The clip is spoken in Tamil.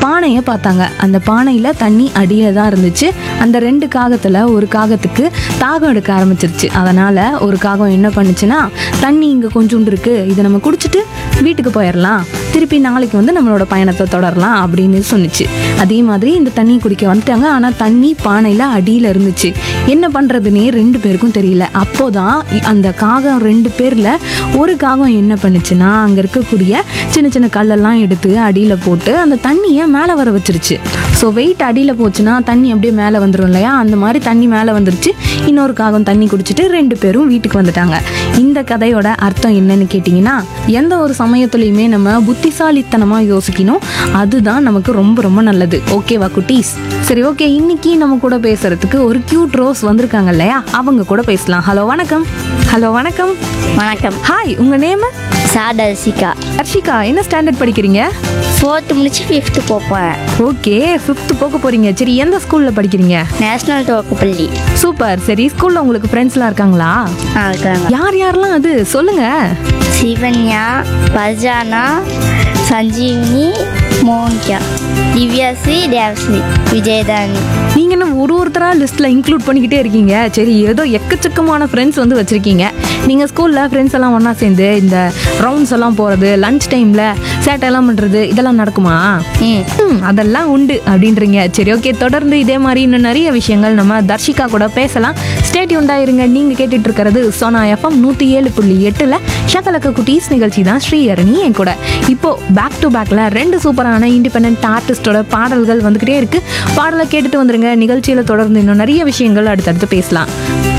பானையை பார்த்தாங்க அந்த பானையில் தண்ணி அடியில் தான் இருந்துச்சு அந்த ரெண்டு காகத்தில் ஒரு காகத்துக்கு தாகம் எடுக்க ஆரம்பிச்சிருச்சு அதனால் ஒரு காகம் என்ன பண்ணுச்சுன்னா தண்ணி இங்கே கொஞ்சோண்டு இருக்குது இதை நம்ம குடிச்சிட்டு வீட்டுக்கு போயிடலாம் திருப்பி நாளைக்கு வந்து நம்மளோட பயணத்தை தொடரலாம் அப்படின்னு சொன்னுச்சு அதே மாதிரி இந்த தண்ணி குடிக்க வந்துட்டாங்க ஆனால் தண்ணி பானையில் அடியில் இருந்துச்சு என்ன பண்ணுறதுனே ரெண்டு பேருக்கும் தெரியல அப்போதான் இ- அந்த காகம் ரெண்டு பேரில் ஒரு காகம் என்ன பண்ணுச்சுன்னா அங்கே இருக்கக்கூடிய சின்ன சின்ன கல்லெல்லாம் எடுத்து அடியில் போட்டு அந்த தண்ணியை மேலே வர வச்சிருச்சு ஸோ வெயிட் அடியில் போச்சுன்னா தண்ணி அப்படியே மேலே வந்துடும் இல்லையா அந்த மாதிரி தண்ணி மேலே வந்துருச்சு இன்னொரு காகம் தண்ணி குடிச்சிட்டு ரெண்டு பேரும் வீட்டுக்கு வந்துட்டாங்க இந்த கதையோட அர்த்தம் என்னன்னு கேட்டிங்கன்னா எந்த ஒரு சமயத்துலையுமே நம்ம புத்திசாலித்தனமாக யோசிக்கணும் அதுதான் நமக்கு ரொம்ப ரொம்ப நல்லது ஓகேவா குட்டீஸ் சரி ஓகே இன்னைக்கு நம்ம கூட பேசுறதுக்கு ஒரு கியூட் ரோஸ் வந்திருக்காங்க இல்லையா அவங்க கூட பேசலாம் ஹலோ வணக்கம் ஹலோ வணக்கம் வணக்கம் ஹாய் உங்க நேம் சாடர்சிகா ஹர்ஷிகா என்ன ஸ்டாண்டர்ட் படிக்கிறீங்க ஃபோர்த்து முடிச்சு ஃபிஃப்த்து போப்பேன் ஓகே ஃபிஃப்த் போக போறீங்க சரி எந்த ஸ்கூல்ல படிக்கிறீங்க நேஷ்னல் துவக்கப்பள்ளி சூப்பர் சரி ஸ்கூல்ல உங்களுக்கு ஃப்ரெண்ட்ஸ்லாம் இருக்காங்களா ஆ இருக்காங்க யார் யாரெல்லாம் அது சொல்லுங்க சிவன்யா பஜானா சஞ்சீவினி மோனிகா திவ்யாஸ்ரீ தேவஸ்ரீ விஜயதானி நீங்க என்ன ஒரு ஒருத்தரா லிஸ்ட்ல இன்க்ளூட் பண்ணிக்கிட்டே இருக்கீங்க சரி ஏதோ எக்கச்சக்கமான ஃப்ரெண்ட்ஸ் வந்து வச்சிருக்கீங்க நீங்க ஸ்கூல்ல ஃப்ரெண்ட்ஸ் எல்லாம் ஒண்ணா சேர்ந்து இந்த ரவுண்ட்ஸ் எல்லாம் போறது லஞ்ச் டைம்ல சேட்டை எல்லாம் பண்றது இதெல்லாம் நடக்குமா ம் ம், அதெல்லாம் உண்டு அப்படின்றீங்க சரி ஓகே தொடர்ந்து இதே மாதிரி இன்னும் நிறைய விஷயங்கள் நம்ம தர்ஷிகா கூட பேசலாம் ஸ்டேட் உண்டாயிருங்க நீங்க கேட்டுட்டு இருக்கிறது சோனா எஃப்எம் நூத்தி ஏழு புள்ளி எட்டுல ஷகலக்க குட்டீஸ் நிகழ்ச்சி தான் ஸ்ரீஹரணி என் கூட இப்போ பேக் டு பேக்ல ரெண்டு சூப்பரான இண்டிபெண்ட் ஆர்டிஸ்டோட பாடல்கள் வந்துகிட்டே இருக்கு பாடலை கேட்டுட்டு வந்துருங்க நிகழ்ச்சியில தொடர்ந்து இன்னும் நிறைய விஷயங்கள் அடுத்தடுத்து பேசலாம்